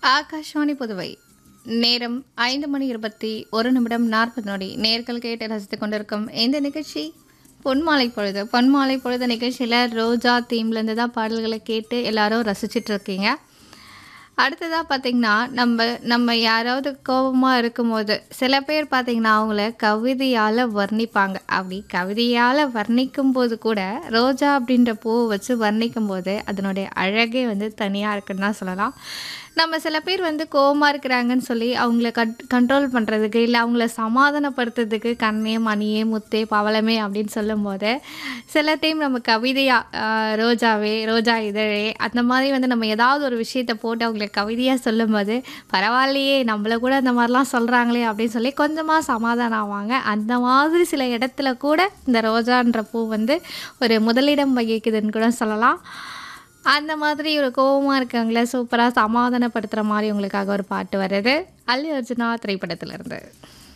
ஆகாஷ்வாணி புதுவை நேரம் ஐந்து மணி இருபத்தி ஒரு நிமிடம் நாற்பது நொடி நேர்கள் கேட்டு ரசித்துக் கொண்டிருக்கும் இந்த நிகழ்ச்சி பொன்மாலை பொழுது பொன்மாலை பொழுது நிகழ்ச்சியில் ரோஜா தீம்லேருந்து தான் பாடல்களை கேட்டு எல்லாரும் ரசிச்சிட்டு இருக்கீங்க அடுத்ததாக பார்த்தீங்கன்னா நம்ம நம்ம யாராவது கோபமாக இருக்கும்போது சில பேர் பார்த்தீங்கன்னா அவங்கள கவிதையால் வர்ணிப்பாங்க அப்படி கவிதையால் வர்ணிக்கும் போது கூட ரோஜா அப்படின்ற பூவை வச்சு வர்ணிக்கும் போது அதனுடைய அழகே வந்து தனியாக இருக்குன்னு தான் சொல்லலாம் நம்ம சில பேர் வந்து கோவமாக இருக்கிறாங்கன்னு சொல்லி அவங்கள கட் கண்ட்ரோல் பண்ணுறதுக்கு இல்லை அவங்கள சமாதானப்படுத்துறதுக்கு கண்ணே மணியே முத்தே பவளமே அப்படின்னு சொல்லும்போது சில டைம் நம்ம கவிதையாக ரோஜாவே ரோஜா இதழே அந்த மாதிரி வந்து நம்ம ஏதாவது ஒரு விஷயத்தை போட்டு அவங்கள கவிதையாக சொல்லும்போது பரவாயில்லையே நம்மளை கூட அந்த மாதிரிலாம் சொல்கிறாங்களே அப்படின்னு சொல்லி கொஞ்சமாக சமாதானம் ஆவாங்க அந்த மாதிரி சில இடத்துல கூட இந்த ரோஜான்ற பூ வந்து ஒரு முதலிடம் வகிக்குதுன்னு கூட சொல்லலாம் அந்த மாதிரி ஒரு கோவமாக இருக்காங்களே சூப்பராக சமாதானப்படுத்துகிற மாதிரி உங்களுக்காக ஒரு பாட்டு வருது அல்லி அர்ஜுனா திரைப்படத்திலிருந்து